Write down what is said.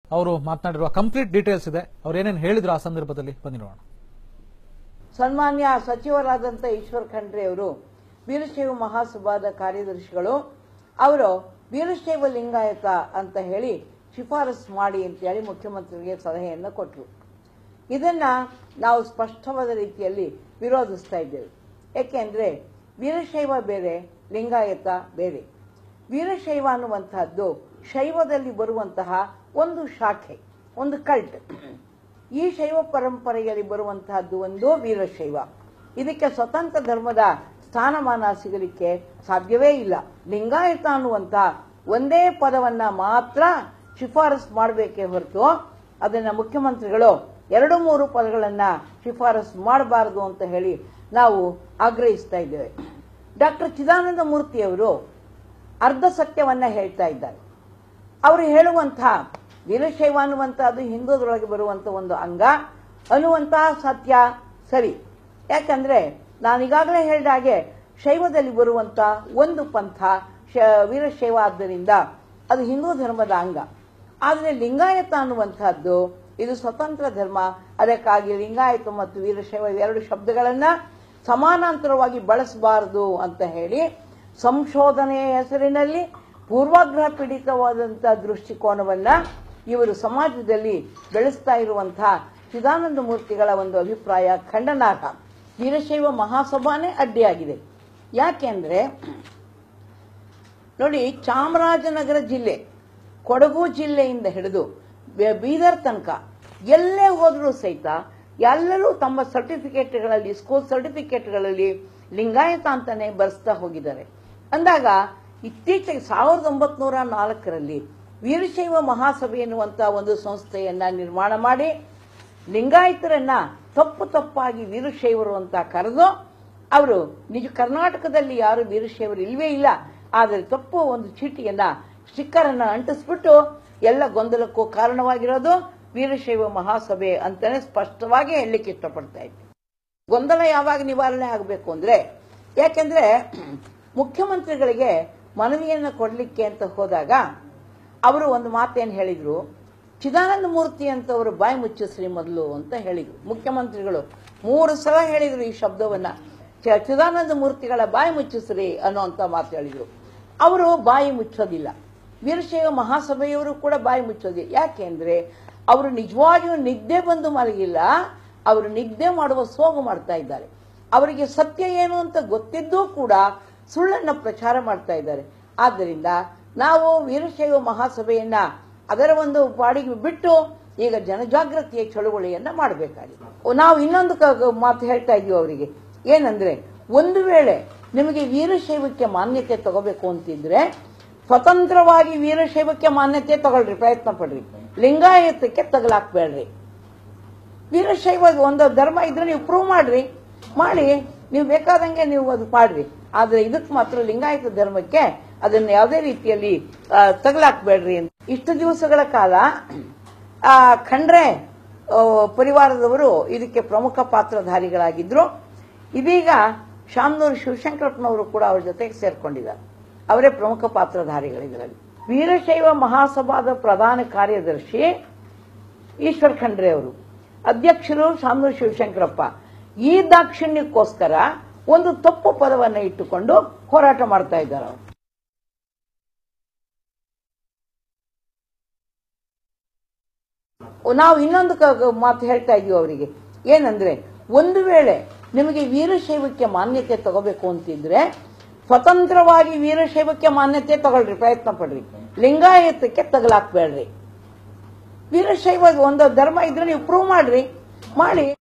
ಅವರು ಮಾತನಾಡಿರುವ complete details ಇದೆ ಅವ್ರು ಏನೇನು ಹೇಳಿದ್ರು ಆ ಸಂದರ್ಭದಲ್ಲಿ ಬನ್ನಿ ನೋಡೋಣ ಸನ್ಮಾನ್ಯ ಸಚಿವರಾದಂಥ ಈಶ್ವರ್ ಖಂಡ್ರೆ ಅವರು ವೀರಶೈವ ಮಹಾಸಭಾದ ಕಾರ್ಯದರ್ಶಿಗಳು ಅವರು ವೀರಶೈವ ಲಿಂಗಾಯತ ಅಂತ ಹೇಳಿ ಶಿಫಾರಸು ಮಾಡಿ ಅಂತೇಳಿ ಮುಖ್ಯಮಂತ್ರಿಗೆ ಸಲಹೆಯನ್ನು ಕೊಟ್ಟರು ಇದನ್ನ ನಾವು ಸ್ಪಷ್ಟವಾದ ರೀತಿಯಲ್ಲಿ ವಿರೋಧಿಸ್ತಾ ಇದ್ದೇವೆ ಏಕೆಂದ್ರೆ ವೀರಶೈವ ಬೇರೆ ಲಿಂಗಾಯತ ಬೇರೆ ವೀರಶೈವ ಅನ್ನುವಂತಹದ್ದು ಶೈವದಲ್ಲಿ ಬರುವಂತಹ ಒಂದು ಶಾಖೆ ಒಂದು ಕಲ್ಟ್ ಈ ಶೈವ ಪರಂಪರೆಯಲ್ಲಿ ಬರುವಂತಹದ್ದು ಒಂದು ವೀರಶೈವ ಇದಕ್ಕೆ ಸ್ವತಂತ್ರ ಧರ್ಮದ ಸ್ಥಾನಮಾನ ಸಿಗಲಿಕ್ಕೆ ಸಾಧ್ಯವೇ ಇಲ್ಲ ಲಿಂಗಾಯತ ಅನ್ನುವಂತ ಒಂದೇ ಪದವನ್ನ ಮಾತ್ರ ಶಿಫಾರಸು ಮಾಡಬೇಕೇ ಹೊರತು ಅದನ್ನ ಮುಖ್ಯಮಂತ್ರಿಗಳು ಎರಡು ಮೂರು ಪದಗಳನ್ನ ಶಿಫಾರಸು ಮಾಡಬಾರದು ಅಂತ ಹೇಳಿ ನಾವು ಆಗ್ರಹಿಸ್ತಾ ಇದ್ದೇವೆ ಡಾಕ್ಟರ್ ಚಿದಾನಂದ ಮೂರ್ತಿಯವರು ಅರ್ಧ ಸತ್ಯವನ್ನ ಹೇಳ್ತಾ ಇದ್ದಾರೆ ಅವರು ಹೇಳುವಂತಹ ವೀರಶೈವ ಅನ್ನುವಂಥದ್ದು ಹಿಂದೂದರೊಳಗೆ ಬರುವಂತ ಒಂದು ಅಂಗ ಅನ್ನುವಂತಹ ಸತ್ಯ ಸರಿ ಯಾಕಂದ್ರೆ ನಾನು ಈಗಾಗಲೇ ಹೇಳಿದ ಹಾಗೆ ಶೈವದಲ್ಲಿ ಬರುವಂತ ಒಂದು ಪಂಥ ಶ- ವೀರಶೈವ ಆದ್ದರಿಂದ ಅದು ಹಿಂದೂ ಧರ್ಮದ ಅಂಗ ಆದರೆ ಲಿಂಗಾಯತ ಅನ್ನುವಂತಹದ್ದು ಇದು ಸ್ವತಂತ್ರ ಧರ್ಮ ಅದಕ್ಕಾಗಿ ಲಿಂಗಾಯತ ಮತ್ತು ವೀರಶೈವ ಎರಡು ಶಬ್ದಗಳನ್ನ ಸಮಾನಾಂತರವಾಗಿ ಬಳಸಬಾರದು ಅಂತ ಹೇಳಿ ಸಂಶೋಧನೆಯ ಹೆಸರಿನಲ್ಲಿ ಪೂರ್ವಾಗ್ರಹ ಪೀಡಿತವಾದಂತಹ ದೃಷ್ಟಿಕೋನವನ್ನ ಇವರು ಸಮಾಜದಲ್ಲಿ ಬೆಳೆಸ್ತಾ ಇರುವಂತಹ ಚಿದಾನಂದ ಮೂರ್ತಿಗಳ ಒಂದು ಅಭಿಪ್ರಾಯ ಖಂಡನಾರ್ಹ ವೀರಶೈವ ಮಹಾಸಭಾನೇ ಅಡ್ಡಿಯಾಗಿದೆ ಯಾಕೆಂದ್ರೆ ನೋಡಿ ಚಾಮರಾಜನಗರ ಜಿಲ್ಲೆ ಕೊಡಗು ಜಿಲ್ಲೆಯಿಂದ ಹಿಡಿದು ಬೆ- ಬೀದರ್ ತನಕ ಎಲ್ಲೇ ಹೋದರೂ ಸಹಿತ ಎಲ್ಲರೂ ತಮ್ಮ ಸರ್ಟಿಫಿಕೇಟ್ಗಳಲ್ಲಿ ಸ್ಕೂಲ್ ಸರ್ಟಿಫಿಕೇಟ್ಗಳಲ್ಲಿ ಲಿಂಗಾಯತ ಅಂತಾನೆ ಬರೆಸ್ತಾ ಹೋಗಿದ್ದಾರೆ ಅಂದಾಗ ಇತ್ತೀಚೆಗೆ ಸಾವಿರದ ಒಂಬತ್ನೂರ ನಾಲ್ಕರಲ್ಲಿ ವೀರಶೈವ ಮಹಾಸಭೆ ಎನ್ನುವಂತ ಒಂದು ಸಂಸ್ಥೆಯನ್ನ ನಿರ್ಮಾಣ ಮಾಡಿ ಲಿಂಗಾಯತರನ್ನ ತಪ್ಪು ತಪ್ಪಾಗಿ ವೀರಶೈವರು ಅಂತ ಕರೆದು ಅವರು ನಿಜ ಕರ್ನಾಟಕದಲ್ಲಿ ಯಾರು ವೀರಶೈವರು ಇಲ್ವೇ ಇಲ್ಲ ಆದರೆ ತಪ್ಪು ಒಂದು ಚೀಟಿಯನ್ನ ಸ್ಟಿಕ್ಕರ್ ಅನ್ನ ಅಂಟಿಸ್ಬಿಟ್ಟು ಎಲ್ಲ ಗೊಂದಲಕ್ಕೂ ಕಾರಣವಾಗಿರೋದು ವೀರಶೈವ ಮಹಾಸಭೆ ಅಂತಾನೆ ಸ್ಪಷ್ಟವಾಗಿ ಹೇಳಲಿಕ್ಕೆ ಇಷ್ಟಪಡ್ತಾ ಇದ್ದೆ ಗೊಂದಲ ಯಾವಾಗ ನಿವಾರಣೆ ಆಗಬೇಕು ಅಂದ್ರೆ ಯಾಕೆಂದ್ರೆ ಮುಖ್ಯಮಂತ್ರಿಗಳಿಗೆ ಮನವಿಯನ್ನು ಕೊಡಲಿಕ್ಕೆ ಅಂತ ಹೋದಾಗ ಅವರು ಒಂದು ಮಾತೇನು ಹೇಳಿದ್ರು ಚಿದಾನಂದ ಮೂರ್ತಿ ಅಂತವರು ಬಾಯಿ ಮುಚ್ಚಿಸ್ರಿ ಮೊದಲು ಅಂತ ಹೇಳಿದ್ರು ಮುಖ್ಯಮಂತ್ರಿಗಳು ಮೂರು ಸಲ ಹೇಳಿದ್ರು ಈ ಶಬ್ದವನ್ನ ಚ- ಚಿದಾನಂದ ಮೂರ್ತಿಗಳ ಬಾಯಿ ಮುಚ್ಚಿಸ್ರಿ ಅನ್ನೋಂತ ಮಾತು ಹೇಳಿದ್ರು ಅವರು ಬಾಯಿ ಮುಚ್ಚೋದಿಲ್ಲ ವೀರಶೈವ ಮಹಾಸಭೆಯವರು ಕೂಡ ಬಾಯಿ ಮುಚ್ಚೋದಿಲ್ಲ ಯಾಕೆಂದ್ರೆ ಅವರು ನಿಜವಾಗಿಯೂ ನಿದ್ದೆ ಬಂದು ಮಲಗಿಲ್ಲ ಅವರು ನಿದ್ದೆ ಮಾಡುವ ಸೋಗು ಮಾಡ್ತಾ ಇದ್ದಾರೆ ಅವರಿಗೆ ಸತ್ಯ ಏನು ಅಂತ ಗೊತ್ತಿದ್ದೂ ಕೂಡ ಸುಳ್ಳನ್ನ ಪ್ರಚಾರ ಮಾಡ್ತಾ ಇದ್ದಾರೆ ಆದ್ದರಿಂದ ನಾವು ವೀರಶೈವ ಮಹಾಸಭೆಯನ್ನ ಅದರ ಒಂದು ಬಾಡಿಗೆ ಬಿಟ್ಟು ಈಗ ಜನಜಾಗೃತಿಯ ಚಳುವಳಿಯನ್ನ ಮಾಡಬೇಕಾಗಿದೆ ನಾವು ಇನ್ನೊಂದು ಕ- ಮಾತು ಹೇಳ್ತಾ ಇದೀವಿ ಅವರಿಗೆ ಏನಂದ್ರೆ ಒಂದು ವೇಳೆ ನಿಮಗೆ ವೀರಶೈವಕ್ಕೆ ಮಾನ್ಯತೆ ತಗೋಬೇಕು ಅಂತಿದ್ರೆ ಸ್ವತಂತ್ರವಾಗಿ ವೀರಶೈವಕ್ಕೆ ಮಾನ್ಯತೆ ತಗೊಳ್ರಿ ಪ್ರಯತ್ನ ಪಡ್ರಿ ಲಿಂಗಾಯತಕ್ಕೆ ತಗಲಾಕ್ಬೇಡ್ರಿ ವೀರಶೈವ ಒಂದು ಧರ್ಮ ಇದ್ರೆ ನೀವು ಪ್ರೂವ್ ಮಾಡ್ರಿ ಮಾಡಿ ನೀವು ಬೇಕಾದಂಗೆ ನೀವು ಅದು ಮಾಡ್ರಿ ಆದ್ರೆ ಇದಕ್ಕೆ ಮಾತ್ರ ಲಿಂಗಾಯತ ಧರ್ಮಕ್ಕೆ ಅದನ್ನ ಯಾವುದೇ ರೀತಿಯಲ್ಲಿ ಆ, ತಗಲಾಕ್ಬೇಡ್ರಿ ಅಂತ ಇಷ್ಟು ದಿವಸಗಳ ಕಾಲ ಆ, ಖಂಡ್ರೆ ಆ, ಪರಿವಾರದವರು ಇದಕ್ಕೆ ಪ್ರಮುಖ ಪಾತ್ರಧಾರಿಗಳಾಗಿದ್ರು ಇದೀಗ ಶಾಮನೂರು ಶಿವಶಂಕರಪ್ಪನವರು ಕೂಡ ಅವ್ರ ಜೊತೆಗೆ ಸೇರ್ಕೊಂಡಿದ್ದಾರೆ ಅವರೇ ಪ್ರಮುಖ ಪಾತ್ರಧಾರಿಗಳು ಇದರಲ್ಲಿ ವೀರಶೈವ ಮಹಾಸಭಾದ ಪ್ರಧಾನ ಕಾರ್ಯದರ್ಶಿ ಈಶ್ವರ್ ಖಂಡ್ರೆ ಅವರು ಅಧ್ಯಕ್ಷರು ಶಾಮನೂರು ಶಿವಶಂಕರಪ್ಪ ಈ ದಾಕ್ಷಿಣ್ಯಕ್ಕೋಸ್ಕರ ಒಂದು ತಪ್ಪು ಪದವನ್ನು ಇಟ್ಟುಕೊಂಡು ಹೋರಾಟ ಮಾಡ್ತಾ ಇದ್ದಾರೆ ಅವರು ನಾವು ಇನ್ನೊಂದು ಕ- ಮಾತು ಹೇಳ್ತಾ ಇದೀವಿ ಅವರಿಗೆ ಏನಂದ್ರೆ ಒಂದು ವೇಳೆ ನಿಮಗೆ ವೀರಶೈವಕ್ಕೆ ಮಾನ್ಯತೆ ತಗೋಬೇಕು ಅಂತಿದ್ರೆ ಸ್ವತಂತ್ರವಾಗಿ ವೀರಶೈವಕ್ಕೆ ಮಾನ್ಯತೆ ತಗೊಳ್ರಿ ಪ್ರಯತ್ನ ಪಡ್ರಿ ಲಿಂಗಾಯತಕ್ಕೆ ತಗಲಾಕ್ಬೇಡ್ರಿ ವೀರಶೈವ ಒಂದು ಧರ್ಮ ಇದ್ರೆ ನೀವು ಪ್ರೂವ್ ಮಾಡ್ರಿ ಮಾಡಿ